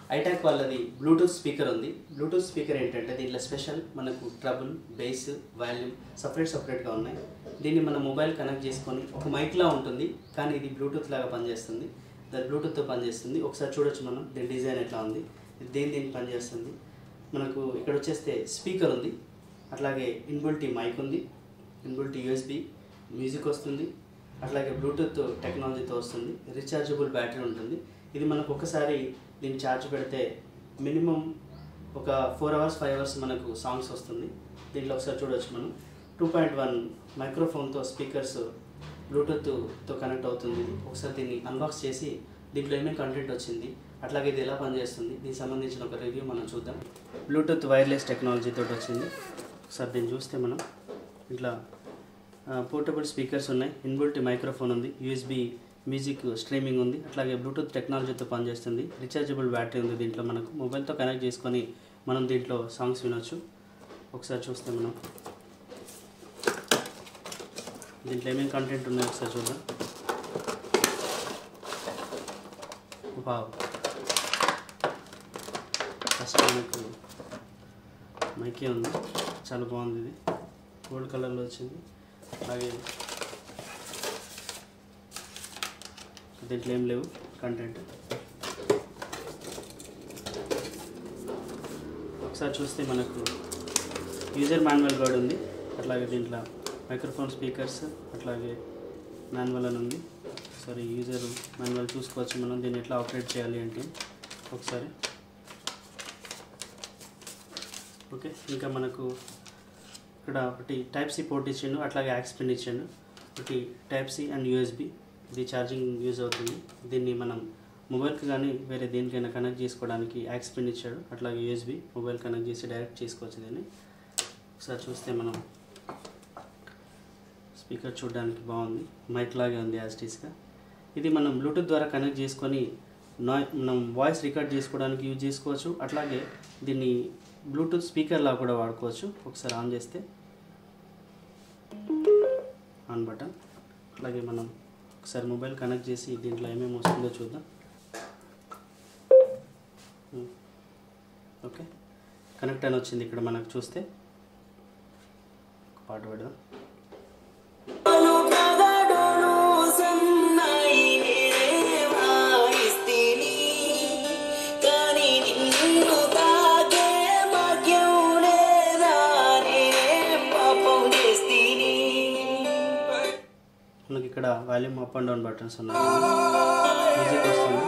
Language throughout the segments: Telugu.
ఐటాక్ వాళ్ళది బ్లూటూత్ స్పీకర్ ఉంది బ్లూటూత్ స్పీకర్ ఏంటంటే దీంట్లో స్పెషల్ మనకు ట్రబుల్ బేస్ వాల్యూమ్ సపరేట్ సపరేట్గా ఉన్నాయి దీన్ని మన మొబైల్ కనెక్ట్ చేసుకొని ఒక మైక్లా ఉంటుంది కానీ ఇది బ్లూటూత్ లాగా పనిచేస్తుంది దాని బ్లూటూత్తో పనిచేస్తుంది ఒకసారి చూడొచ్చు మనం దీని డిజైన్ ఎట్లా ఉంది ఇది దేని దేని పనిచేస్తుంది మనకు ఇక్కడ వచ్చేస్తే స్పీకర్ ఉంది అట్లాగే ఇన్బుల్టీ మైక్ ఉంది ఇన్బుల్టీ యూఎస్బి మ్యూజిక్ వస్తుంది అట్లాగే బ్లూటూత్ టెక్నాలజీతో వస్తుంది రీఛార్జబుల్ బ్యాటరీ ఉంటుంది ఇది మనకు ఒకసారి దీన్ని ఛార్జ్ పెడితే మినిమం ఒక ఫోర్ అవర్స్ ఫైవ్ అవర్స్ మనకు సాంగ్స్ వస్తుంది దీంట్లో ఒకసారి చూడొచ్చు మనం టూ పాయింట్ వన్ మైక్రోఫోన్తో స్పీకర్స్ బ్లూటూత్తో కనెక్ట్ అవుతుంది ఇది ఒకసారి దీన్ని అన్బాక్స్ చేసి దీంట్లో ఏమేమి కంటెంట్ వచ్చింది అట్లాగే ఇది ఎలా పనిచేస్తుంది దీనికి సంబంధించిన ఒక రివ్యూ మనం చూద్దాం బ్లూటూత్ వైర్లెస్ టెక్నాలజీతో వచ్చింది ఒకసారి దీన్ని చూస్తే మనం ఇట్లా పోర్టబుల్ స్పీకర్స్ ఉన్నాయి ఇన్బుల్ట్ మైక్రోఫోన్ ఉంది యూఎస్బి మ్యూజిక్ స్ట్రీమింగ్ ఉంది అట్లాగే బ్లూటూత్ టెక్నాలజీతో పనిచేస్తుంది రీఛార్జబుల్ బ్యాటరీ ఉంది దీంట్లో మనకు మొబైల్తో కనెక్ట్ చేసుకొని మనం దీంట్లో సాంగ్స్ వినొచ్చు ఒకసారి చూస్తే మనం దీంట్లో ఏమేమి కంటెంట్ ఉన్నాయో ఒకసారి చూద్దాం వావ్ ఫస్ట్ మనకు మైకే ఉంది చాలా బాగుంది ఇది గోల్డ్ కలర్లో వచ్చింది అలాగే దీంట్లో ఏం లేవు కంటెంట్ ఒకసారి చూస్తే మనకు యూజర్ మాన్యువల్ గైడ్ ఉంది అట్లాగే దీంట్లో మైక్రోఫోన్ స్పీకర్స్ అట్లాగే మాన్యువల్ అని ఉంది ఒకసారి యూజర్ మాన్యువల్ చూసుకోవచ్చు మనం దీన్ని ఎట్లా ఆపరేట్ చేయాలి అంటే ఒకసారి ఓకే ఇంకా మనకు ఇక్కడ ఒకటి టైప్ సి పోర్ట్ ఇచ్చిండు అట్లాగే యాక్స్ పిన్ ఇచ్చిండు ఒకటి టైప్ సి అండ్ యూఎస్బి ఇది ఛార్జింగ్ యూజ్ అవుతుంది దీన్ని మనం మొబైల్కి కానీ వేరే దేనికైనా కనెక్ట్ చేసుకోవడానికి యాక్స్ పిన్ ఇచ్చాడు అట్లాగే యూఎస్బి మొబైల్ కనెక్ట్ చేసి డైరెక్ట్ చేసుకోవచ్చు దీన్ని ఒకసారి చూస్తే మనం స్పీకర్ చూడడానికి బాగుంది మైక్ లాగే ఉంది యాజ్ టీస్గా ఇది మనం బ్లూటూత్ ద్వారా కనెక్ట్ చేసుకొని నాయ్ మనం వాయిస్ రికార్డ్ చేసుకోవడానికి యూజ్ చేసుకోవచ్చు అట్లాగే దీన్ని బ్లూటూత్ స్పీకర్ లా కూడా వాడుకోవచ్చు ఒకసారి ఆన్ చేస్తే ఆన్ బటన్ అలాగే మనం ఒకసారి మొబైల్ కనెక్ట్ చేసి దీంట్లో ఏమేమి వస్తుందో చూద్దాం ఉమ్. ఓకే కనెక్ట్ అని వచ్చింది ఇక్కడ మనకు చూస్తే ఒక పాట పెడదాం కదడును సన్నాయి వాయిస్తిని కానీ నిన్ను తాకే భాగ్యం లేదా నేనేం పాపం చేస్తిని మనకి ఇక్కడ volume up and down buttons ఉన్నాయి మ్యూజిక్ వస్తుంది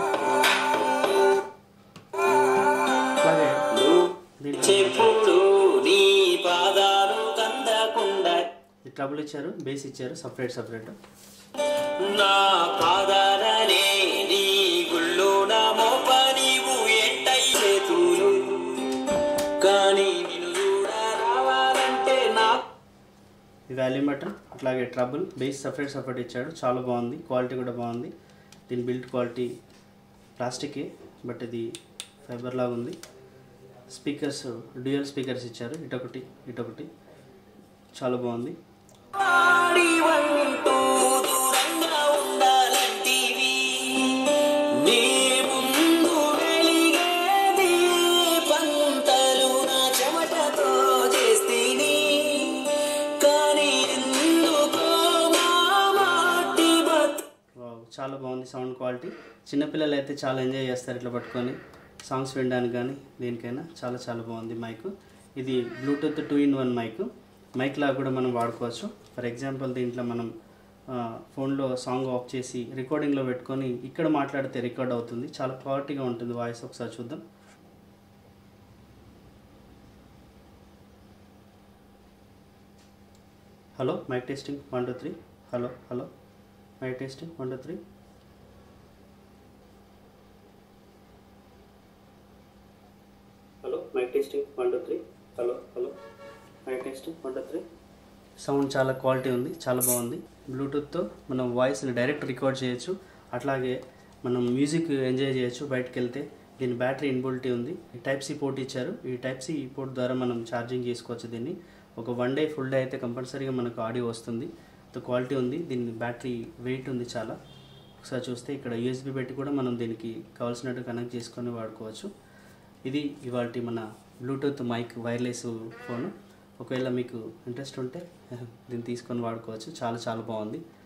అట్లాగే దీంట్లో చెప్పుడు నీ పాదాలు కందకుండా ఈ ట్రబుల్ ఇచ్చారు బేస్ ఇచ్చారు సపరేట్ సపరేట్ నా పాదాలనే నీ గుళ్ళు నా మోప నీవు ఎంటై చేతులు కానీ నిన్ను చూడ రావాలంటే నా ఈ వాల్యూమ్ బటన్ అట్లాగే ట్రబుల్ బేస్ సపరేట్ సపరేట్ ఇచ్చాడు చాలా బాగుంది క్వాలిటీ కూడా బాగుంది దీని బిల్డ్ క్వాలిటీ ప్లాస్టికే బట్ ఇది ఫైబర్ లాగా ఉంది స్పీకర్స్ డ్యూయల్ స్పీకర్స్ ఇచ్చారు ఇటొకటి ఇటొకటి చాలా బాగుంది వాడి వంటూ దూరంగా ఉండాలంటివి నీ ముందు వెలిగేది పంటలు నా చెమటతో చేస్తీని కానీ ఎందుకో మా మాటి బతు వావ్, చాలా బాగుంది సౌండ్ క్వాలిటీ చిన్నపిల్లలు అయితే చాలా ఎంజాయ్ చేస్తారు ఇట్లా పట్టుకొని సాంగ్స్ వినడానికి కానీ దేనికైనా చాలా చాలా బాగుంది మైక్ ఇది bluetooth two in one mic mic లాగా కూడా మనం వాడుకోవచ్చు ఫర్ ఎగ్జాంపుల్ దీంట్లో మనం ఆ, ఫోన్లో సాంగ్ ఆఫ్ చేసి రికార్డింగ్లో పెట్టుకొని ఇక్కడ మాట్లాడితే రికార్డ్ అవుతుంది చాలా క్వాలిటీగా ఉంటుంది వాయిస్ ఒకసారి చూద్దాం hello mic testing one two three hello hello mic testing one two three hello mic testing one two three hello hello mic testing one two three sound చాలా క్వాలిటీ ఉంది చాలా బాగుంది బ్లూటూత్తో మనం వాయిస్ని డైరెక్ట్ రికార్డ్ చేయొచ్చు అట్లాగే మనం మ్యూజిక్ ఎంజాయ్ చేయొచ్చు బయటకు వెళ్తే దీని బ్యాటరీ ఇన్బుల్టీ ఉంది టైప్ సి పోర్ట్ ఇచ్చారు ఈ టైప్ సి పోర్ట్ ద్వారా మనం ఛార్జింగ్ చేసుకోవచ్చు దీన్ని ఒక వన్ డే ఫుల్ డే అయితే కంపల్సరీగా మనకు ఆడియో వస్తుంది క్వాలిటీ ఉంది దీని బ్యాటరీ వెయిట్ ఉంది చాలా ఒకసారి చూస్తే ఇక్కడ యూఎస్బి పెట్టి కూడా మనం దీనికి కావాల్సినట్టు కనెక్ట్ చేసుకొని వాడుకోవచ్చు ఇది ఇవాళ మన బ్లూటూత్ మైక్ వైర్లెస్ ఫోన్ ఒకవేళ మీకు ఇంట్రెస్ట్ ఉంటే దీన్ని తీసుకొని వాడుకోవచ్చు చాలా చాలా బాగుంది